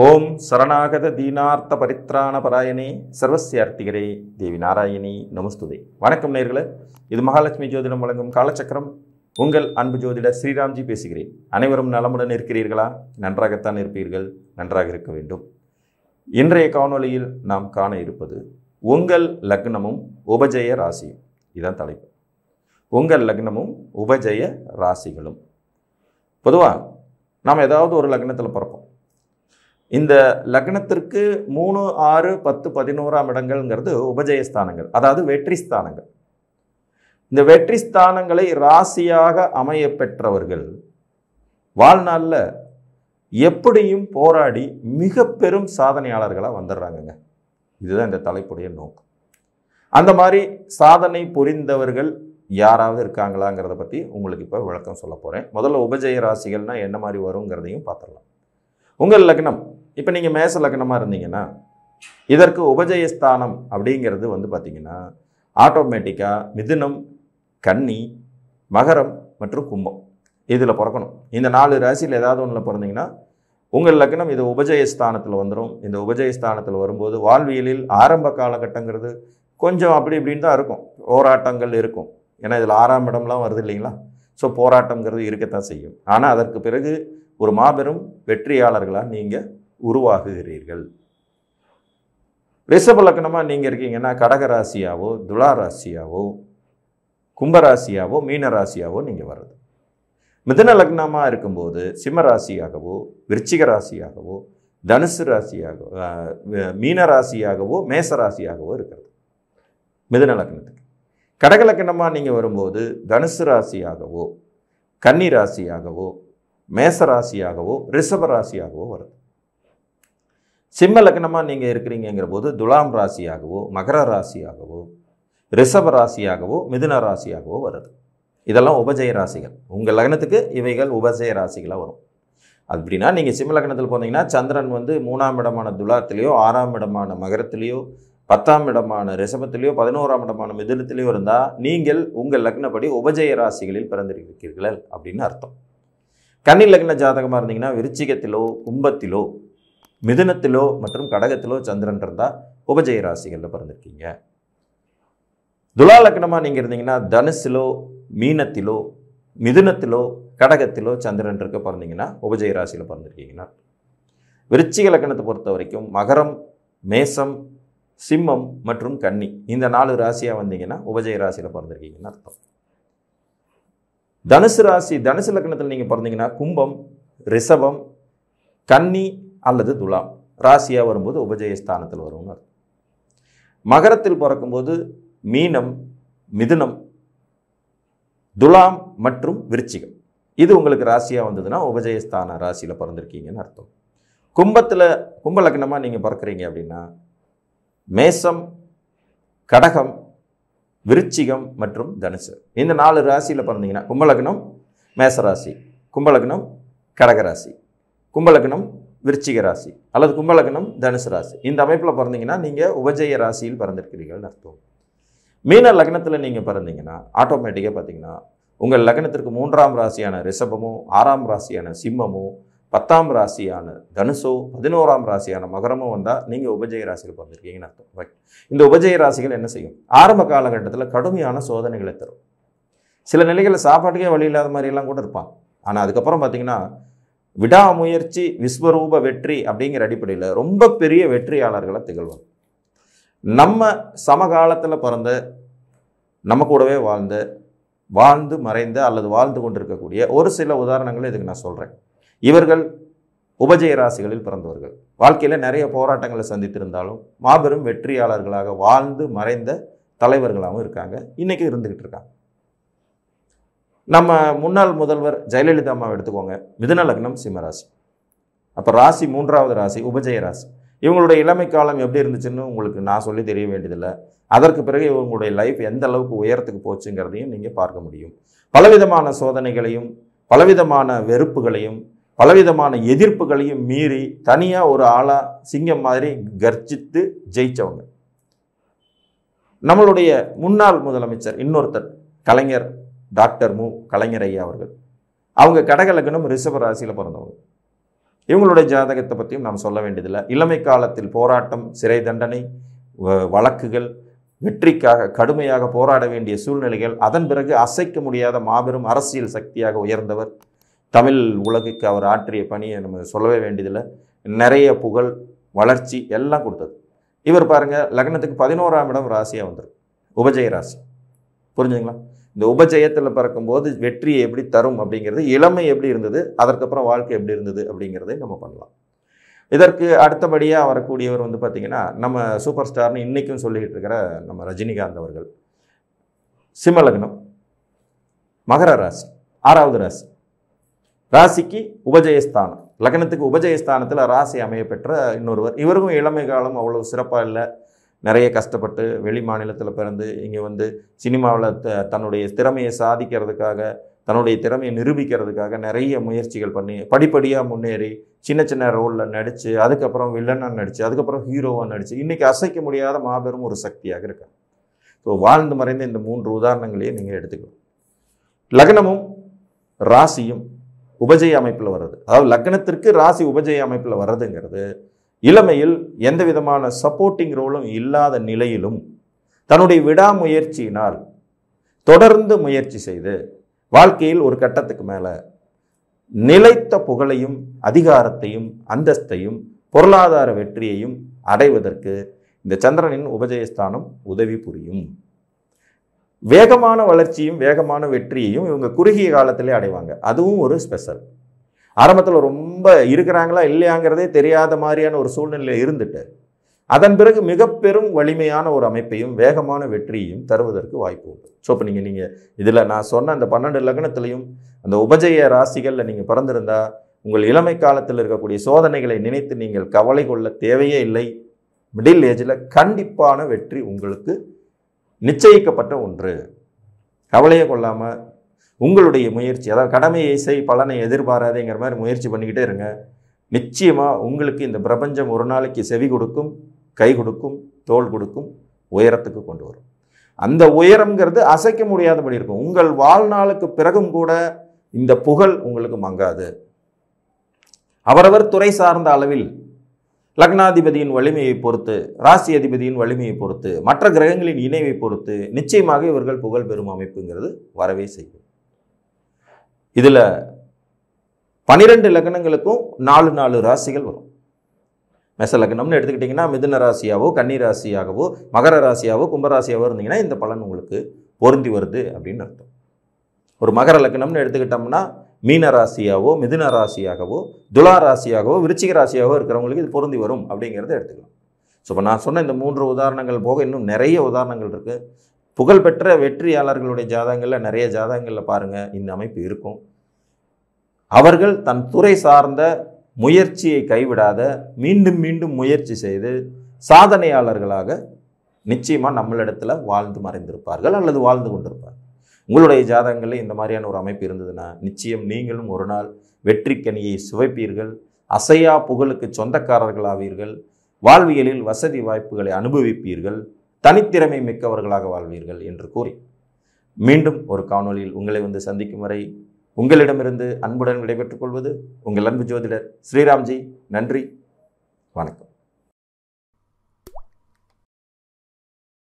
ஓம் சரணாகத தீனார்த்த பரித்ராண பராயணே சர்வசியார்த்திகரே தேவி நாராயணி நமஸ்துதே வணக்கம் நேர்களே இது மகாலட்சுமி ஜோதிடம் வழங்கும் காலச்சக்கரம் உங்கள் அன்பு ஜோதிடர் ஸ்ரீராம்ஜி பேசுகிறேன் அனைவரும் நலமுடன் இருக்கிறீர்களா நன்றாகத்தான் இருப்பீர்கள் நன்றாக இருக்க வேண்டும் இன்றைய காணொளியில் நாம் காண இருப்பது உங்கள் லக்னமும் உபஜய ராசியும் இதுதான் தலைப்பு உங்கள் லக்னமும் உபஜய ராசிகளும் பொதுவாக நாம் ஏதாவது ஒரு லக்னத்தில் பிறப்போம் இந்த லக்னத்திற்கு மூணு ஆறு பத்து பதினோராம் இடங்கள்ங்கிறது உபஜயஸ்தானங்கள் அதாவது வெற்றி ஸ்தானங்கள் இந்த வெற்றி ஸ்தானங்களை ராசியாக அமைய பெற்றவர்கள் வாழ்நாளில் எப்படியும் போராடி மிக பெரும் சாதனையாளர்களாக வந்துடுறாங்கங்க இதுதான் இந்த தலைப்புடைய நோக்கம் அந்த மாதிரி சாதனை புரிந்தவர்கள் யாராவது இருக்காங்களாங்கிறத பற்றி உங்களுக்கு இப்போ விளக்கம் சொல்ல போகிறேன் முதல்ல உபஜய ராசிகள்னா என்ன மாதிரி வருங்கிறதையும் பார்த்துடலாம் உங்கள் லக்னம் இப்போ நீங்கள் மேச லக்னமாக இருந்தீங்கன்னா இதற்கு உபஜயஸ்தானம் அப்படிங்கிறது வந்து பார்த்தீங்கன்னா ஆட்டோமேட்டிக்காக மிதுனம் கன்னி மகரம் மற்றும் கும்பம் இதில் பிறக்கணும் இந்த நாலு ராசியில் ஏதாவது ஒன்றில் பிறந்தீங்கன்னா உங்கள் லக்னம் இது உபஜயஸ்தானத்தில் வந்துடும் இந்த உபஜயஸ்தானத்தில் வரும்போது வாழ்வியலில் ஆரம்ப காலகட்டங்கிறது கொஞ்சம் அப்படி இப்படின்னு தான் இருக்கும் போராட்டங்கள் இருக்கும் ஏன்னா இதில் ஆறாம் இடம்லாம் வருது இல்லைங்களா ஸோ போராட்டங்கிறது இருக்கத்தான் செய்யும் ஆனால் அதற்கு பிறகு ஒரு மாபெரும் வெற்றியாளர்களாக நீங்கள் உருவாகுகிறீர்கள் ரிஷப லக்னமாக நீங்கள் இருக்கீங்கன்னா கடக ராசியாவோ துலா ராசியாவோ கும்பராசியாவோ மீன ராசியாவோ நீங்கள் வர்றது மிதுன லக்னமாக இருக்கும்போது சிம்ம ராசியாகவோ விருச்சிக ராசியாகவோ தனுசு ராசியாக மீன ராசியாகவோ மேச ராசியாகவோ இருக்கிறது மிதுன லக்னத்துக்கு கடக லக்னமாக நீங்கள் வரும்போது தனுசு ராசியாகவோ கன்னி ராசியாகவோ மேச ராசியாகவோ ரிஷப ராசியாகவோ வருது சிம்ம லக்னமாக நீங்கள் இருக்கிறீங்கிற போது துலாம் ராசியாகவோ மகர ராசியாகவோ ரிஷப ராசியாகவோ மிதுன ராசியாகவோ வருது இதெல்லாம் உபஜய ராசிகள் உங்கள் லக்னத்துக்கு இவைகள் உபஜய ராசிகளாக வரும் அப்படின்னா நீங்கள் சிம்ம லக்னத்தில் போனீங்கன்னா சந்திரன் வந்து மூணாம் இடமான துலாத்திலேயோ ஆறாம் இடமான மகரத்திலேயோ பத்தாம் இடமான ரிஷபத்திலேயோ பதினோராம் இடமான மிதுனத்திலேயோ இருந்தால் நீங்கள் உங்கள் லக்னப்படி உபஜய ராசிகளில் பிறந்திருக்கிறீர்கள் அப்படின்னு அர்த்தம் கன்னி லக்ன ஜாதகமாக இருந்தீங்கன்னா விருச்சிகத்திலோ கும்பத்திலோ மிதுனத்திலோ மற்றும் கடகத்திலோ சந்திரன் இருந்தால் உபஜய ராசிகளில் பிறந்திருக்கீங்க துலா லக்னமாக நீங்கள் இருந்தீங்கன்னா தனுசிலோ மீனத்திலோ மிதுனத்திலோ கடகத்திலோ சந்திரன் இருக்க பிறந்தீங்கன்னா உபஜய ராசியில் பிறந்திருக்கீங்கன்னா விருச்சிக லக்னத்தை பொறுத்த வரைக்கும் மகரம் மேசம் சிம்மம் மற்றும் கன்னி இந்த நாலு ராசியாக வந்தீங்கன்னா உபஜய ராசியில் பிறந்திருக்கீங்கன்னு அர்த்தம் தனுசு ராசி தனுசு லக்னத்தில் நீங்கள் பிறந்தீங்கன்னா கும்பம் ரிஷபம் கன்னி அல்லது துலாம் ராசியாக வரும்போது உபஜயஸ்தானத்தில் வரும்னு அர்த்தம் மகரத்தில் பிறக்கும்போது மீனம் மிதுனம் துலாம் மற்றும் விருச்சிகம் இது உங்களுக்கு ராசியாக வந்ததுன்னா உபஜயஸ்தான ராசியில் பிறந்திருக்கீங்கன்னு அர்த்தம் கும்பத்தில் கும்ப லக்னமாக நீங்கள் பிறக்கிறீங்க அப்படின்னா மேசம் கடகம் விருச்சிகம் மற்றும் தனுசு இந்த நாலு ராசியில் பிறந்தீங்கன்னா கும்பலக்னம் மேசராசி கும்பலக்னம் கடகராசி கும்பலக்னம் விருச்சிக ராசி அல்லது கும்பலக்னம் தனுசு ராசி இந்த அமைப்பில் பிறந்தீங்கன்னா நீங்கள் உபஜய ராசியில் பிறந்திருக்கிறீர்கள்னு அர்த்தம் மீன லக்னத்தில் நீங்கள் பிறந்தீங்கன்னா ஆட்டோமேட்டிக்காக பார்த்தீங்கன்னா உங்கள் லக்னத்திற்கு மூன்றாம் ராசியான ரிஷபமோ ஆறாம் ராசியான சிம்மமோ பத்தாம் ராசியான தனுசோ பதினோராம் ராசியான மகரமோ வந்தால் நீங்கள் உபஜய ராசியில் பிறந்திருக்கீங்கன்னு அர்த்தம் ரைட் இந்த உபஜய ராசிகள் என்ன செய்யும் ஆரம்ப காலகட்டத்தில் கடுமையான சோதனைகளை தரும் சில நிலைகளில் சாப்பாட்டுக்கே வழி இல்லாத மாதிரிலாம் கூட இருப்பான் ஆனால் அதுக்கப்புறம் பார்த்தீங்கன்னா விடாமுயற்சி விஸ்வரூப வெற்றி அப்படிங்கிற அடிப்படையில் ரொம்ப பெரிய வெற்றியாளர்களை திகழ்வாங்க நம்ம சமகாலத்தில் பிறந்த நம்ம கூடவே வாழ்ந்த வாழ்ந்து மறைந்த அல்லது வாழ்ந்து கொண்டிருக்கக்கூடிய ஒரு சில உதாரணங்களை இதுக்கு நான் சொல்கிறேன் இவர்கள் உபஜய ராசிகளில் பிறந்தவர்கள் வாழ்க்கையில் நிறைய போராட்டங்களை சந்தித்திருந்தாலும் மாபெரும் வெற்றியாளர்களாக வாழ்ந்து மறைந்த தலைவர்களாகவும் இருக்காங்க இன்றைக்கி இருந்துக்கிட்டு இருக்காங்க நம்ம முன்னாள் முதல்வர் ஜெயலலிதா அம்மாவை எடுத்துக்கோங்க மிதுன லக்னம் சிம்மராசி அப்போ ராசி மூன்றாவது ராசி உபஜய ராசி இவங்களுடைய இளமை காலம் எப்படி இருந்துச்சுன்னு உங்களுக்கு நான் சொல்லி தெரிய வேண்டியதில்லை அதற்கு பிறகு இவங்களுடைய லைஃப் எந்த அளவுக்கு உயரத்துக்கு போச்சுங்கிறதையும் நீங்கள் பார்க்க முடியும் பலவிதமான சோதனைகளையும் பலவிதமான வெறுப்புகளையும் பலவிதமான எதிர்ப்புகளையும் மீறி தனியாக ஒரு ஆளாக சிங்கம் மாதிரி கர்ஜித்து ஜெயித்தவங்க நம்மளுடைய முன்னாள் முதலமைச்சர் இன்னொருத்தர் கலைஞர் டாக்டர் மு கலைஞர் ஐயா அவர்கள் அவங்க கடகலக்கணம் ரிஷப ராசியில் பிறந்தவங்க இவங்களுடைய ஜாதகத்தை பற்றியும் நாம் சொல்ல வேண்டியதில்லை இளமை காலத்தில் போராட்டம் சிறை தண்டனை வ- வழக்குகள் வெற்றிக்காக கடுமையாக போராட வேண்டிய சூழ்நிலைகள் அதன் பிறகு அசைக்க முடியாத மாபெரும் அரசியல் சக்தியாக உயர்ந்தவர் தமிழ் உலகுக்கு அவர் ஆற்றிய பணியை நம்ம சொல்லவே வேண்டியதில்லை நிறைய புகழ் வளர்ச்சி எல்லாம் கொடுத்தது இவர் பாருங்க லக்னத்துக்கு பதினோராம் இடம் ராசியாக வந்துடும் உபஜய ராசி புரிஞ்சுங்களா இந்த உபஜயத்தில் பிறக்கும்போது வெற்றியை எப்படி தரும் அப்படிங்கிறது இளமை எப்படி இருந்தது அதற்கப்புறம் வாழ்க்கை எப்படி இருந்தது அப்படிங்கிறதை நம்ம பண்ணலாம் இதற்கு அடுத்தபடியாக வரக்கூடியவர் வந்து பார்த்திங்கன்னா நம்ம சூப்பர் ஸ்டார்னு இன்றைக்கும் சொல்லிக்கிட்டு இருக்கிற நம்ம ரஜினிகாந்த் அவர்கள் சிம்ம லக்னம் மகர ராசி ஆறாவது ராசி ராசிக்கு உபஜயஸ்தானம் லக்னத்துக்கு உபஜயஸ்தானத்தில் ராசி அமைய பெற்ற இன்னொருவர் இவருக்கும் இளமை காலம் அவ்வளோ சிறப்பாக இல்லை நிறைய கஷ்டப்பட்டு வெளி மாநிலத்தில் பிறந்து இங்கே வந்து சினிமாவில் த தன்னுடைய திறமையை சாதிக்கிறதுக்காக தன்னுடைய திறமையை நிரூபிக்கிறதுக்காக நிறைய முயற்சிகள் பண்ணி படிப்படியாக முன்னேறி சின்ன சின்ன ரோலில் நடித்து அதுக்கப்புறம் வில்லனாக நடித்து அதுக்கப்புறம் ஹீரோவாக நடித்து இன்றைக்கி அசைக்க முடியாத மாபெரும் ஒரு சக்தியாக இருக்கார் ஸோ வாழ்ந்து மறைந்த இந்த மூன்று உதாரணங்களையும் நீங்கள் எடுத்துக்கலாம் லக்னமும் ராசியும் உபஜய அமைப்பில் வர்றது அதாவது லக்னத்திற்கு ராசி உபஜய அமைப்பில் வர்றதுங்கிறது இளமையில் எந்த விதமான சப்போர்ட்டிங் ரோலும் இல்லாத நிலையிலும் தன்னுடைய விடாமுயற்சியினால் தொடர்ந்து முயற்சி செய்து வாழ்க்கையில் ஒரு கட்டத்துக்கு மேலே நிலைத்த புகழையும் அதிகாரத்தையும் அந்தஸ்தையும் பொருளாதார வெற்றியையும் அடைவதற்கு இந்த சந்திரனின் உபஜயஸ்தானம் உதவி புரியும் வேகமான வளர்ச்சியும் வேகமான வெற்றியையும் இவங்க குறுகிய காலத்திலே அடைவாங்க அதுவும் ஒரு ஸ்பெஷல் ஆரம்பத்தில் ரொம்ப இருக்கிறாங்களா இல்லையாங்கிறதே தெரியாத மாதிரியான ஒரு சூழ்நிலை இருந்துட்டு அதன் பிறகு மிக பெரும் வலிமையான ஒரு அமைப்பையும் வேகமான வெற்றியையும் தருவதற்கு வாய்ப்பு உண்டு ஸோ இப்போ நீங்கள் நீங்கள் இதில் நான் சொன்ன அந்த பன்னெண்டு லக்னத்திலையும் அந்த உபஜய ராசிகளில் நீங்கள் பிறந்திருந்தா உங்கள் இளமை காலத்தில் இருக்கக்கூடிய சோதனைகளை நினைத்து நீங்கள் கவலை கொள்ள தேவையே இல்லை மிடில் ஏஜில் கண்டிப்பான வெற்றி உங்களுக்கு நிச்சயிக்கப்பட்ட ஒன்று கவலையே கொள்ளாமல் உங்களுடைய முயற்சி அதாவது கடமையை செய் பலனை எதிர்பாராதேங்கிற மாதிரி முயற்சி பண்ணிக்கிட்டே இருங்க நிச்சயமாக உங்களுக்கு இந்த பிரபஞ்சம் ஒரு நாளைக்கு செவி கொடுக்கும் கை கொடுக்கும் தோள் கொடுக்கும் உயரத்துக்கு கொண்டு வரும் அந்த உயரம்ங்கிறது அசைக்க முடியாதபடி இருக்கும் உங்கள் வாழ்நாளுக்கு பிறகும் கூட இந்த புகழ் உங்களுக்கு மங்காது அவரவர் துறை சார்ந்த அளவில் லக்னாதிபதியின் வலிமையை பொறுத்து ராசி அதிபதியின் வலிமையை பொறுத்து மற்ற கிரகங்களின் இணைவை பொறுத்து நிச்சயமாக இவர்கள் புகழ் பெறும் அமைப்புங்கிறது வரவே செய்யும் இதில் பனிரெண்டு லக்னங்களுக்கும் நாலு நாலு ராசிகள் வரும் மேச லக்னம்னு எடுத்துக்கிட்டிங்கன்னா மிதுன ராசியாவோ கன்னி ராசியாகவோ மகர ராசியாவோ கும்பராசியாவோ இருந்தீங்கன்னா இந்த பலன் உங்களுக்கு பொருந்தி வருது அப்படின்னு அர்த்தம் ஒரு மகர லக்னம்னு எடுத்துக்கிட்டோம்னா மீன ராசியாவோ மிதுன ராசியாகவோ துலா ராசியாகவோ விருச்சிக ராசியாகவோ இருக்கிறவங்களுக்கு இது பொருந்தி வரும் அப்படிங்கிறத எடுத்துக்கலாம் ஸோ இப்போ நான் சொன்ன இந்த மூன்று உதாரணங்கள் போக இன்னும் நிறைய உதாரணங்கள் இருக்குது புகழ்பெற்ற வெற்றியாளர்களுடைய ஜாதகங்களில் நிறைய ஜாதகங்களில் பாருங்கள் இந்த அமைப்பு இருக்கும் அவர்கள் தன் துறை சார்ந்த முயற்சியை கைவிடாத மீண்டும் மீண்டும் முயற்சி செய்து சாதனையாளர்களாக நிச்சயமாக நம்மளிடத்துல வாழ்ந்து மறைந்திருப்பார்கள் அல்லது வாழ்ந்து கொண்டிருப்பார்கள் உங்களுடைய ஜாதகங்களில் இந்த மாதிரியான ஒரு அமைப்பு இருந்ததுன்னா நிச்சயம் நீங்களும் ஒரு நாள் வெற்றிக்கனியை சுவைப்பீர்கள் அசையா புகழுக்கு சொந்தக்காரர்களாவீர்கள் வாழ்வியலில் வசதி வாய்ப்புகளை அனுபவிப்பீர்கள் தனித்திறமை மிக்கவர்களாக வாழ்வீர்கள் என்று கூறி மீண்டும் ஒரு காணொளியில் உங்களை வந்து சந்திக்கும் வரை உங்களிடமிருந்து அன்புடன் விடைபெற்றுக் கொள்வது உங்கள் அன்பு ஜோதிடர் ஸ்ரீராம்ஜி நன்றி வணக்கம்